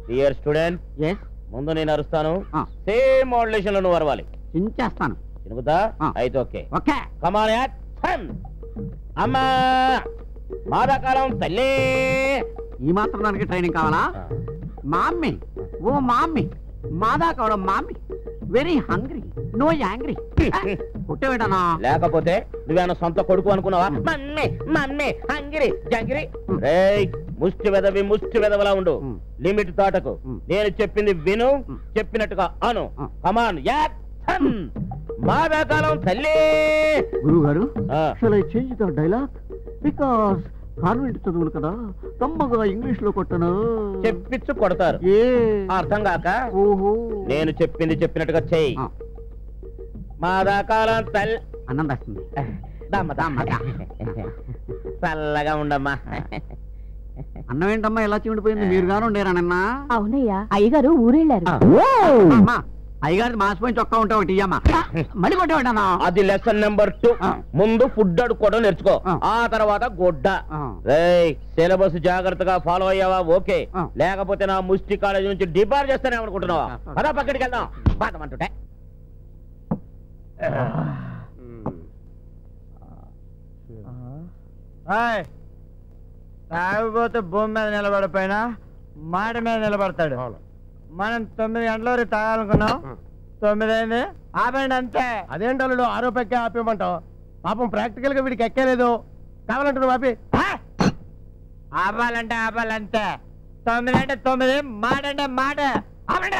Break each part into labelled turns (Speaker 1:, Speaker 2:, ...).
Speaker 1: Dear student
Speaker 2: yes
Speaker 1: ముందు నేను అరుస్తాను
Speaker 2: ఆ.
Speaker 1: సేమ్ మోడ్యులేషన్ లో నువ్వు అరవాలి
Speaker 2: చించేస్తాను
Speaker 1: వినుకుతా
Speaker 2: ఆ.
Speaker 1: అయితే ఓకే
Speaker 2: ఓకే
Speaker 1: కమాన్ యాక్షన్ అమ్మా మాదాకాలం తల్లి
Speaker 2: ఈ మాత్రం దానికి ట్రైనింగ్ కావాలా మా అమ్మి ఓ మా అమ్మి మాదా కావడం మా అమ్మి వెరీ హంగ్రీ నో యాంగ్రీ పుట్టేవేటనా
Speaker 1: లేకపోతే నువ్వేనా సొంత కొడుకు అనుకున్నావా మమ్మీ మమ్మీ హంగిరి జంగిరి రేయ్ ముష్టి వెదవి ముష్టి వెదవలా ఉండు
Speaker 2: మ్.
Speaker 1: లిమిట్ దాటకు
Speaker 2: మ్.
Speaker 1: నేను చెప్పింది విను
Speaker 2: మ్.
Speaker 1: చెప్పినట్టుగా అను
Speaker 2: ఆ.
Speaker 1: కమాన్ యాక్షన్ మాదాకాలం తల్లి
Speaker 2: గురువు గారు
Speaker 1: ఆ.
Speaker 2: Shall I change the dialogue because convent చదువులు కదా కమ్మగా ఇంగ్లీష్ లో కొట్టను
Speaker 1: చెప్పించు కొడతారు
Speaker 2: ఏ
Speaker 1: అర్థం కాక
Speaker 2: ఓహో
Speaker 1: నేను చెప్పింది చెప్పినట్టుగా చెయ్యి
Speaker 2: ఆ,
Speaker 1: మాదాకాలం తల్లి
Speaker 2: అన్నం తెస్తుంది
Speaker 1: దమ్మ దమ్మ చల్లగా ఉండమ్మా
Speaker 2: అన్నం ఏంటమ్మా ఎలా చీమిడిపోయింది మీరు గాను ఉండేరా నిన్న
Speaker 3: అవునయ్యా అయ్యగారు ఊరెళ్ళారు
Speaker 2: అమ్మా అయ్యగారి మాసిపోయిన చొక్కా ఉంటే ఒకటి ఇయ్యమ్మా మళ్ళీ కొట్టేవాడన్నా
Speaker 1: అది లెసన్ నెంబర్ టూ
Speaker 2: ఆ.
Speaker 1: ముందు ఫుడ్ అడుక్కోవడం నేర్చుకో
Speaker 2: ఆ.
Speaker 1: ఆ తర్వాత గొడ్డ
Speaker 2: ఆ.
Speaker 1: రేయ్ సిలబస్ జాగ్రత్తగా ఫాలో అయ్యావా ఓకే
Speaker 2: ఆ.
Speaker 1: లేకపోతే నా ముష్టి కాలేజ్ నుంచి డిబార్ చేస్తానే అనుకుంటున్నావా పదా పక్కడికి వెళ్దాం బాధమంటుంటే
Speaker 4: తాగిపోతే భూమి మీద నిలబడిపోయినా మాట మీద నిలబడతాడు మనం తొమ్మిది గంటల వరకు తాగాలనుకున్నాం తొమ్మిది అయింది ఆపండి అంతే
Speaker 5: అదేంటి అల్లుడు ఆరోపెక్కే ఆపేయమంటావు పాపం ప్రాక్టికల్ గా వీడికి ఎక్కలేదు కావాలంటే నువ్వు ఆపి
Speaker 4: ఆపాలంటే ఆపాలంతే తొమ్మిది అంటే తొమ్మిది మాట అంటే మాట ఆపండి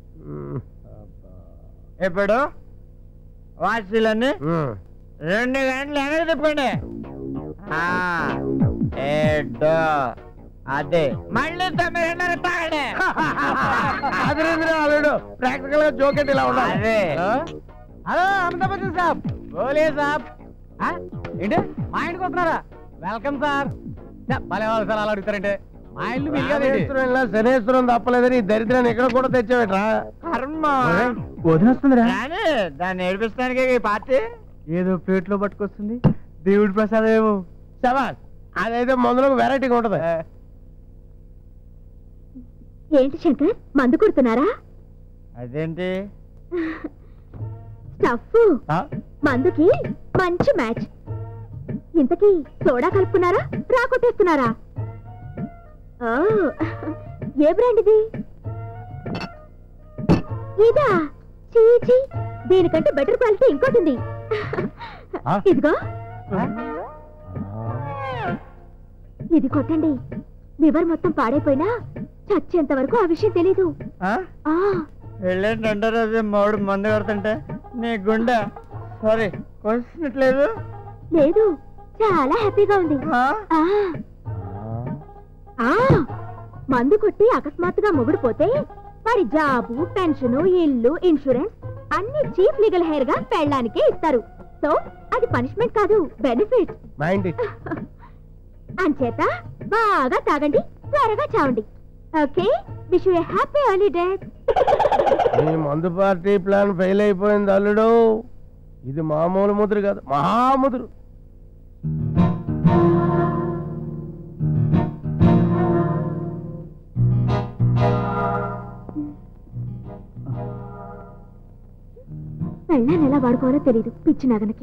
Speaker 4: ఇప్పుడు వాచీలన్నీ రెండు గంటలు వెనక్కి తిప్పుకోండి ఆ, ఏడు అదే మళ్ళీ తొమ్మిది గంటలకు తాగండి
Speaker 5: అదేంద్రా అల్లుడు ప్రాక్టికల్ గా జోక్ అంటే ఇలా ఉండాలి
Speaker 4: అదే.
Speaker 5: ఆ?
Speaker 4: హలో అమితాబ్ బచ్చన్ సాబ్ బోలే సాబ్ ఆ? ఏంటి మా ఇంటికి వస్తున్నారా వెల్కమ్ సార్ ఛ, భలే వాళ్ళు సార్ అలా అడుగుతారంటే మా ఇల్లు మీకు కాదండి.
Speaker 5: శనేశ్వరం ఇలా శనేశ్వరం తప్పలేదని ఈ దరిద్రాన్ని ఇక్కడ కూడా తెచ్చావేట్రా
Speaker 4: కర్మ
Speaker 5: వదిలేస్తుందిరా
Speaker 4: కానీ దాన్ని ఏడిపిస్తానికి ఈ పార్టీ ఏదో ప్లేట్లో పట్టుకొస్తుంది దేవుడి ప్రసాదం ఏమో
Speaker 5: శబాస్ అదైతే మందులకు వెరైటీగా ఉంటది
Speaker 3: ఏంటి శంకర్ మందు కొడుతున్నారా
Speaker 4: అదేంటి
Speaker 3: స్టఫ్ మందుకి మంచి మ్యాచ్ ఇంతకీ సోడా కలుపుకున్నారా రా కొట్టేస్తున్నారా ఓ, ఏ బ్రాండ్ ఇది ఇదా చీచి దీనికంటే బెటర్ క్వాలిటీ ఇంకోటి ఉంది ఇదిగో ఇది కొట్టండి లివర్ మొత్తం పాడైపోయినా చచ్చేంత వరకు ఆ విషయం తెలీదు
Speaker 4: ఆ?
Speaker 3: ఆ
Speaker 4: వెళ్ళేంటి రెండో రోజు మూడు మందు కొడుతుంటే నీ గుండె సారీ కొలిసినట్లేదు
Speaker 3: లేదు చాలా హ్యాపీగా ఉంది
Speaker 4: ఆ?
Speaker 3: ఆ ఆ మందు కొట్టి అకస్మాత్తుగా మొగుడు పోతే వాడి జాబు పెన్షన్ ఇల్లు ఇన్సూరెన్స్ అన్ని చీఫ్ లీగల్ హెయిర్ గా పెళ్ళానికే ఇస్తారు సో అది పనిష్మెంట్ కాదు బెనిఫిట్
Speaker 5: మైండ్
Speaker 3: అంచేత బాగా తాగండి త్వరగా చావండి okay wish you happy holidays
Speaker 5: ఈ మందు పార్టీ ప్లాన్ ఫెయిల్ అయిపోయింది అల్లుడు ఇది మామూలు ముదురు కాదు మహాముదురు
Speaker 3: పెళ్ళాన్ని ఎలా వాడుకోవాలో తెలీదు పిచ్చి నగనకి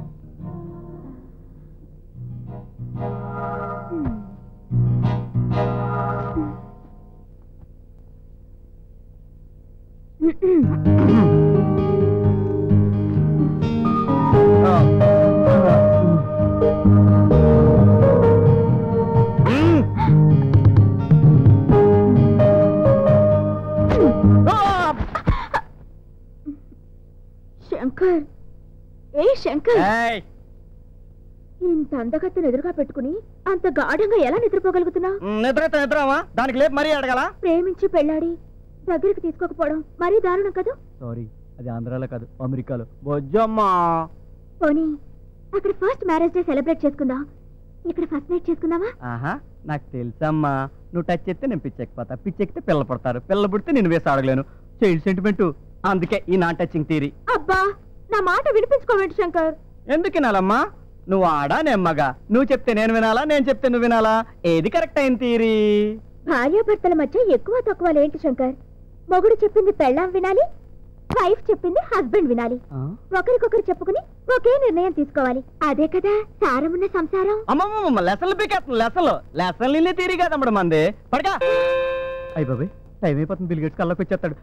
Speaker 3: శంకర్ ఏ శంకర్
Speaker 4: ఏయ్,
Speaker 3: ఇంత అందగత్తెను ఎదురుగా పెట్టుకుని అంత గాఢంగా ఎలా నిద్రపోగలుగుతున్నావు
Speaker 4: నిద్రతో నిద్రమా దానికి లేపు మరీ అడగల
Speaker 3: ప్రేమించి పెళ్ళాడి దగ్గరికి తీసుకోకపోవడం మరీ దారుణం కదా
Speaker 4: సారీ అది ఆంధ్రాలో కాదు అమెరికాలో బొజ్జమ్మా
Speaker 3: పోనీ అక్కడ ఫస్ట్ మ్యారేజ్ డే సెలబ్రేట్ చేసుకుందాం ఇక్కడ ఫస్ట్ నైట్ చేసుకుందామా
Speaker 4: ఆహా నాకు తెలుసమ్మా నువ్వు టచ్ చేస్తే నేను పిచ్చెక్కిపోతా పిచ్చెక్కితే పిల్ల పడతారు పిల్ల పుడితే నేను వేసి అడగలేను చైల్డ్ సెంటిమెంట్ అందుకే ఈ నాన్ టచింగ్ థీరీ
Speaker 3: అబ్బా నా మాట వినిపించుకోవేంటి శంకర్
Speaker 4: ఎందుకు వినాలమ్మా నువ్వు ఆడా నెమ్మగా నువ్వు చెప్తే నేను వినాలా నేను చెప్తే నువ్వు వినాలా ఏది కరెక్ట్ అయిన థీరీ
Speaker 3: భార్యాభర్తల మధ్య ఎక్కువ తక్కువలేంటి శంకర్ మొగుడు చెప్పింది పెళ్ళాం వినాలి వైఫ్ చెప్పింది హస్బెండ్ వినాలి ఒకరికొకరు చెప్పుకుని ఒకే నిర్ణయం తీసుకోవాలి అదే కదా సారమున్న సంసారం
Speaker 4: అమ్మమ్మ లెసన్లు పీకేస్తుంది లెసన్లు లెసన్లు ఇల్లే తీరి కదమ్మడు మంది పడగా అయ్యి బాబాయ్ టైం అయిపోతుంది బిల్గేట్స్ కళ్ళకి వచ్చేస్తాడు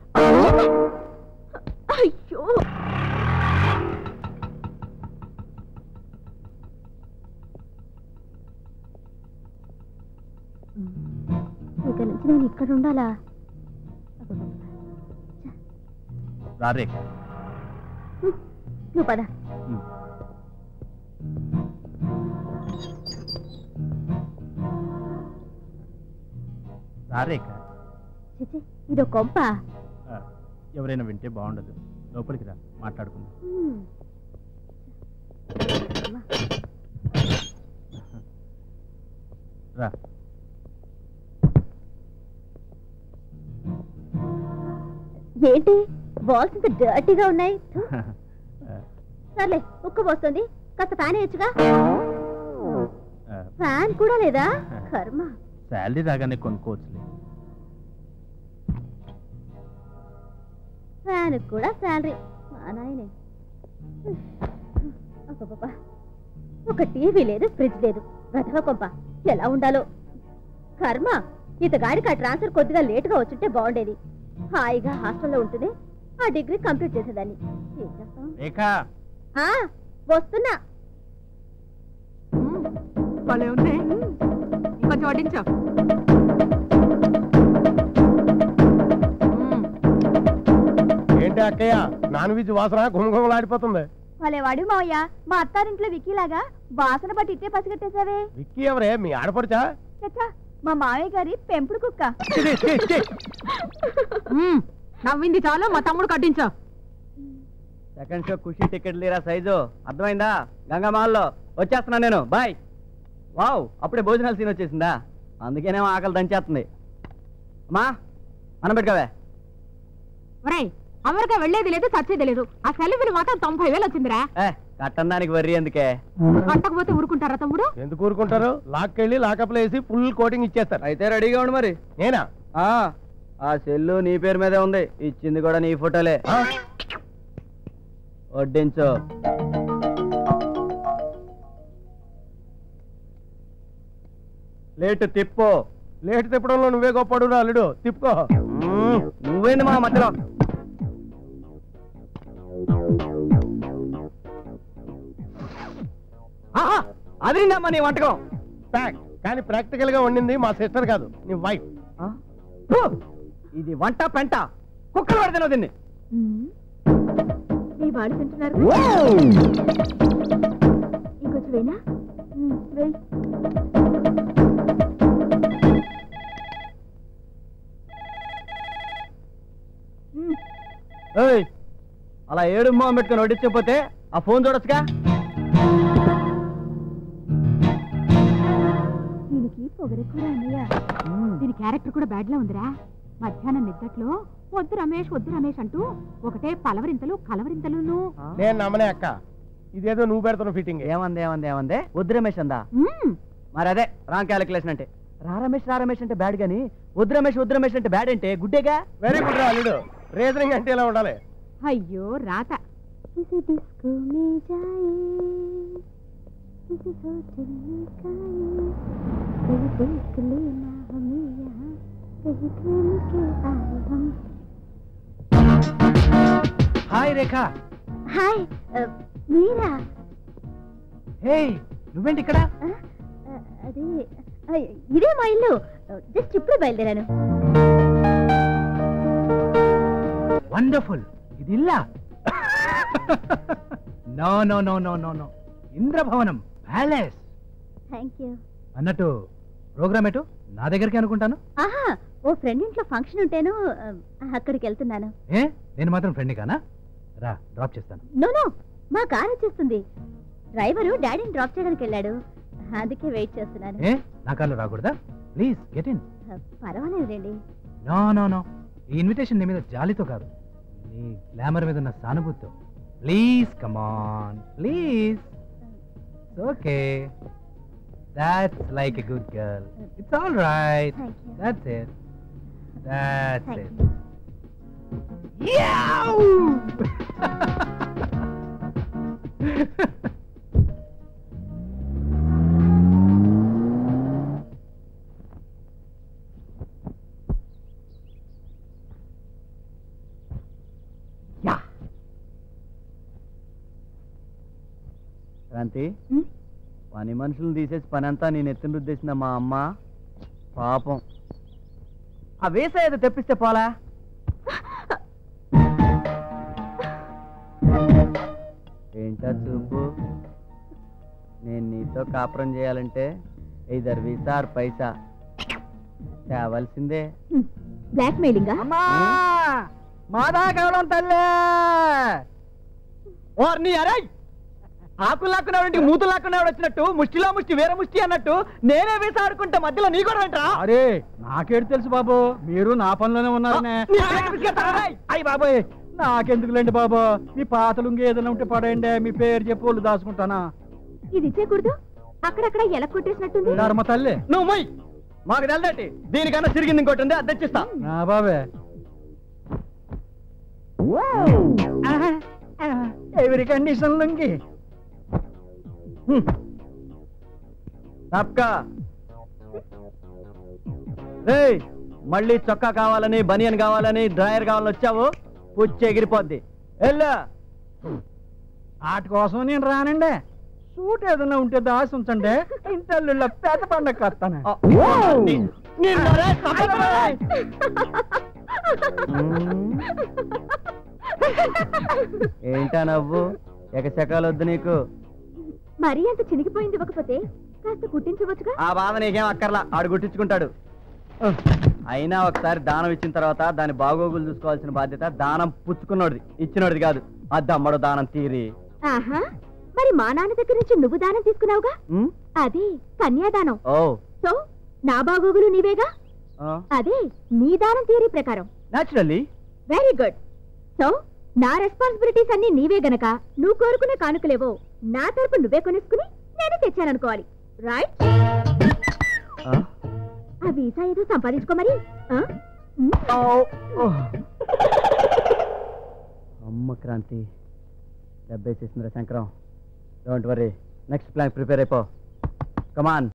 Speaker 3: అయ్యో ఇక నుంచి నేను ఇక్కడ ఉండాలా
Speaker 1: రారే
Speaker 3: నువ్వు పద
Speaker 1: రారేక
Speaker 3: చిచి, ఇదో కొంప
Speaker 1: ఎవరైనా వింటే బాగుండదు లోపలికి రా మాట్లాడుకుందాం
Speaker 3: హ్మ్.
Speaker 1: రా
Speaker 3: ఏంటి బాల్స్ ఇంత డర్టీగా ఉన్నాయి థు, సర్లే ఉక్క పోస్తుంది కాస్త ఫ్యాన్ వేయచ్చుగా ఫ్యాన్ కూడా లేదా కర్మ
Speaker 1: శాలరీ రాగానే కొనుక్కోవచ్చులే
Speaker 3: ఫ్యాన్ కూడా శాలరీ మా నాయనే అబ్బబ్బబ్బా. ఒక టీవీ లేదు ఫ్రిడ్జ్ లేదు వెధవ కొంప ఎలా ఉండాలో కర్మ ఇతగాడికి ఆ ట్రాన్స్ఫర్ కొద్దిగా లేటుగా వచ్చుంటే బాగుండేది హాయిగా హాస్టల్లో ఉంటుంది ఆ డిగ్రీ కంప్లీట్ చేసేదాన్ని ఏం చేస్తాం
Speaker 1: రేఖ
Speaker 3: ఆ, వస్తున్నా
Speaker 2: భలే ఉంది కొంచెం వడ్డించు
Speaker 5: ఏంటి అక్కయ్య నాన్ వెజ్ వాసన గుమగుమలాడిపోతుంది
Speaker 3: వాడు మావయ్య మా అత్తారింట్లో విక్కీలాగా వాసన పట్టి ఇట్టే పసిగట్టేశావే
Speaker 5: విక్కీ ఎవరే మీ ఆడపడుచా
Speaker 3: చచ్చా మా మావయ్య గారి పెంపుడు కుక్క
Speaker 2: మ్మ్. నవ్వింది చాలు మా తమ్ముడు కట్టించు
Speaker 4: సెకండ్ షో ఖుషి టికెట్ లేరా సైజు అర్థమైందా గంగమాల్లో వచ్చేస్తున్నా నేను బాయ్ వావ్ అప్పుడే భోజనాల సీన్ వచ్చేసిందా అందుకేనేమో ఆకలి దంచేస్తుంది అమ్మా అన్నం పెట్టుకోవే
Speaker 2: ఒరేయ్ అమెరికా వెళ్ళేది లేదు చచ్చేది లేదు ఆ సెలవులు మాత్రం తొంభై వేలు వచ్చిందిరా
Speaker 4: ఏ కట్టం దానికి వర్రీ ఎందుకే
Speaker 2: కట్టకపోతే ఊరుకుంటారా తమ్ముడు
Speaker 5: ఎందుకు ఊరుకుంటారు లాక్కెళ్ళి లాకప్ వేసి ఫుల్ కోటింగ్ ఇచ్చేస్తారు
Speaker 4: అయితే రెడీగా ఉండు మరి
Speaker 5: నేనా
Speaker 4: ఆ ఆ సెల్లు నీ పేరు మీదే ఉంది ఇచ్చింది కూడా నీ ఫోటోలే
Speaker 5: ఆ?
Speaker 4: వడ్డించు లేటు తిప్పు
Speaker 5: లేట్ తిప్పడంలో నువ్వే గొప్పడు అల్లుడు తిప్పుకో
Speaker 4: మ్మ్, నువ్వేంది మా మధ్యలో ఆహా, అదిరిందమ్మా నీ వంటకం
Speaker 5: ప్యాక్ కానీ ప్రాక్టికల్ గా వండింది మా సిస్టర్ కాదు నీ వైఫ్
Speaker 4: ఆ? ఫు, ఇది వంట పెంట కుక్కలు పడితేనో దీన్ని
Speaker 3: మీ వాడు తింటున్నారు ఇంకొంచెం వేనా వెయ్యి
Speaker 4: ఏయ్, అలా ఏడు మొహం పెట్టుకుని వడ్డించకపోతే ఆ ఫోన్ చూడొచ్చుగా
Speaker 3: దీనికి పొగరెక్కువ అన్నయ్య
Speaker 2: దీని క్యారెక్టర్ కూడా బ్యాడ్ లా ఉందిరా మధ్యాహ్నం నిద్దట్లో వద్దు రమేష్ వద్దు రమేష్ అంటూ ఒకటే పలవరింతలు కలవరింతలును
Speaker 5: నేను నమ్మనే అక్క ఇదేదో నువ్వు పెడుతున్న ఫిట్టింగ్
Speaker 4: ఏమంది ఏమంది ఏమంది వద్దు రమేష్ అందా
Speaker 2: మ్మ్.
Speaker 4: మరి అదే రాంగ్ క్యాలిక్యులేషన్ అంటే రా రమేష్ రా రమేష్ అంటే బ్యాడ్ గాని వద్దు రమేష్ వద్దు రమేష్ అంటే బ్యాడ్ అంటే గుడ్డేగా
Speaker 5: వెరీ గుడ్ అల్లుడు రీజనింగ్ అంటే ఇలా ఉండాలి
Speaker 2: అయ్యో రాత
Speaker 3: किसी डिस्को में जाए किसी होटल में खाए कहीं देख लेना हमें यहाँ कहीं घूम के आए हम
Speaker 4: హాయ్ రేఖ
Speaker 3: హాయ్ మీరా
Speaker 4: హే నువ్వేంటి ఇక్కడ
Speaker 3: ఆ, ఆ, అదే ఆ, ఇదే మా ఇల్లు జస్ట్ ఇప్పుడే బయలుదేరాను
Speaker 6: వండర్ఫుల్ ఇది ఇల్లా no no no no no no ఇంద్రభవనం ప్యాలెస్
Speaker 3: థ్యాంక్ యూ
Speaker 6: అన్నట్టు ప్రోగ్రామ్ ఎటు నా దగ్గరికి అనుకుంటాను
Speaker 3: ఆహా ఓ ఫ్రెండ్ ఇంట్లో ఫంక్షన్ ఉంటేను ఆ, అక్కడికి వెళ్తున్నాను
Speaker 6: ఏ నేను మాత్రం ఫ్రెండ్ కానా రా డ్రాప్ చేస్తాను
Speaker 3: నో నో మా కార్ వచ్చేస్తుంది డ్రైవరు డాడీని డ్రాప్ చేయడానికి వెళ్ళాడు అందుకే వెయిట్ చేస్తున్నాను
Speaker 6: ఏ నా కార్లో రాకూడదా ప్లీజ్ గెట్ ఇన్
Speaker 3: పర్వాలేదులేండి
Speaker 6: నో నో నో ఈ ఇన్విటేషన్ నీ మీద జాలితో కాదు నీ గ్లామర్ మీద ఉన్న సానుభూతితో please come on please okay That's like a good girl. It's all right.
Speaker 3: Thank you.
Speaker 6: That's it. That's
Speaker 3: Thank
Speaker 6: it.
Speaker 3: you.
Speaker 4: యా క్రాంతి
Speaker 3: ఉమ్,
Speaker 4: పని మనుషులను తీసేసి పని అంతా నేను ఎత్తున రుద్దేసిన మా అమ్మ పాపం ఆ వేస ఏదో తెప్పిస్తే పోలా ఏంటా చూపు నేను నీతో కాపురం చేయాలంటే ఇద్దరు వీసా ఆర్ పైసా తేవాల్సిందే
Speaker 3: ఉమ్, బ్లాక్ మెయిలింగా
Speaker 4: అమ్మా మాదా కావడం తల్లే ఓర్ని అరే ఆకులు లాక్కునేవాడి మూతులు లాక్కునేవాడు వచ్చినట్టు ముష్టిలో ముష్టి వేరే ముష్టి అన్నట్టు నేనే వేసి ఆడుకుంటా మధ్యలో నీ కూడా వెంటరా
Speaker 6: అరే నాకేడు తెలుసు బాబు మీరు నా పనిలోనే ఉన్నారనే
Speaker 4: అయ్యి బాబోయ్
Speaker 6: నాకెందుకులేండి బాబు మీ పాత లుంగి ఏదైనా ఉంటే పడేయండి మీ పేరు చెప్పి వాళ్ళు దాచుకుంటానా
Speaker 3: ఇది ఇచ్చేకూడదు అక్కడక్కడ ఎలా కొట్టేసినట్టుంది
Speaker 6: ధర్మ తల్లి
Speaker 4: నువ్వు మొయ్ మాకు తెల్లటి దీనికన్నా సిరిగింది ఇంకోటి ఉంది అది తెచ్చిస్తా
Speaker 6: నా బాబే ఎవరి కండిషన్ లుంగి
Speaker 4: తప్పక రేయ్ మళ్ళీ చొక్కా కావాలని బనియన్ కావాలని డ్రాయర్ కావాలని వచ్చావు పుచ్చి ఎగిరిపోద్ది ఎల్లా
Speaker 6: వాటి కోసం నేను రానండి సూట్ ఏదైనా ఉంటే దాసి ఉంచండి ఇంటల్లుళ్ళ పెద్ద పండగ వస్తాను
Speaker 4: నీ- నిన్ను రే, తప్పకుండా రే. ఏంటా నవ్వు ఎకశకాలు వద్దు నీకు
Speaker 3: మరీ అంత చినిగిపోయింది ఇవ్వకపోతే కాస్త కుట్టించవచ్చుగా
Speaker 4: ఆ బాధ నీకేం అక్కర్లా ఆడు గుట్టించుకుంటాడు అయినా ఒకసారి దానం ఇచ్చిన తర్వాత దాని బాగోగులు చూసుకోవాల్సిన బాధ్యత దానం పుచ్చుకున్నోడిది ఇచ్చినోడిది కాదు అది అమ్మడు దానం తీరి
Speaker 3: ఆహా మరి మా నాన్న దగ్గర నుంచి నువ్వు దానం తీసుకున్నావుగా
Speaker 4: ఉమ్?
Speaker 3: అదే కన్యాదానం
Speaker 4: ఓ
Speaker 3: సో నా బాగోగులు నీవేగా
Speaker 4: ఆ.
Speaker 3: అదే నీ దానం థియరీ ప్రకారం
Speaker 4: న్యాచురల్లీ
Speaker 3: వెరీ గుడ్ సో నా రెస్పాన్సిబిలిటీస్ అన్ని నీవే గనక నువ్వు కోరుకునే కానుకలేవో నా తరపు నువ్వే కొనేసుకుని నేను తెచ్చాననుకోవాలి రైట్ ఆ వీసా ఏదో సంపాదించుకో మరి ఆ? ఉమ్.
Speaker 4: అమ్మ క్రాంతి డబ్బేసేసిందిరా Shankaram don't worry next plan prepare అయిపో కమాన్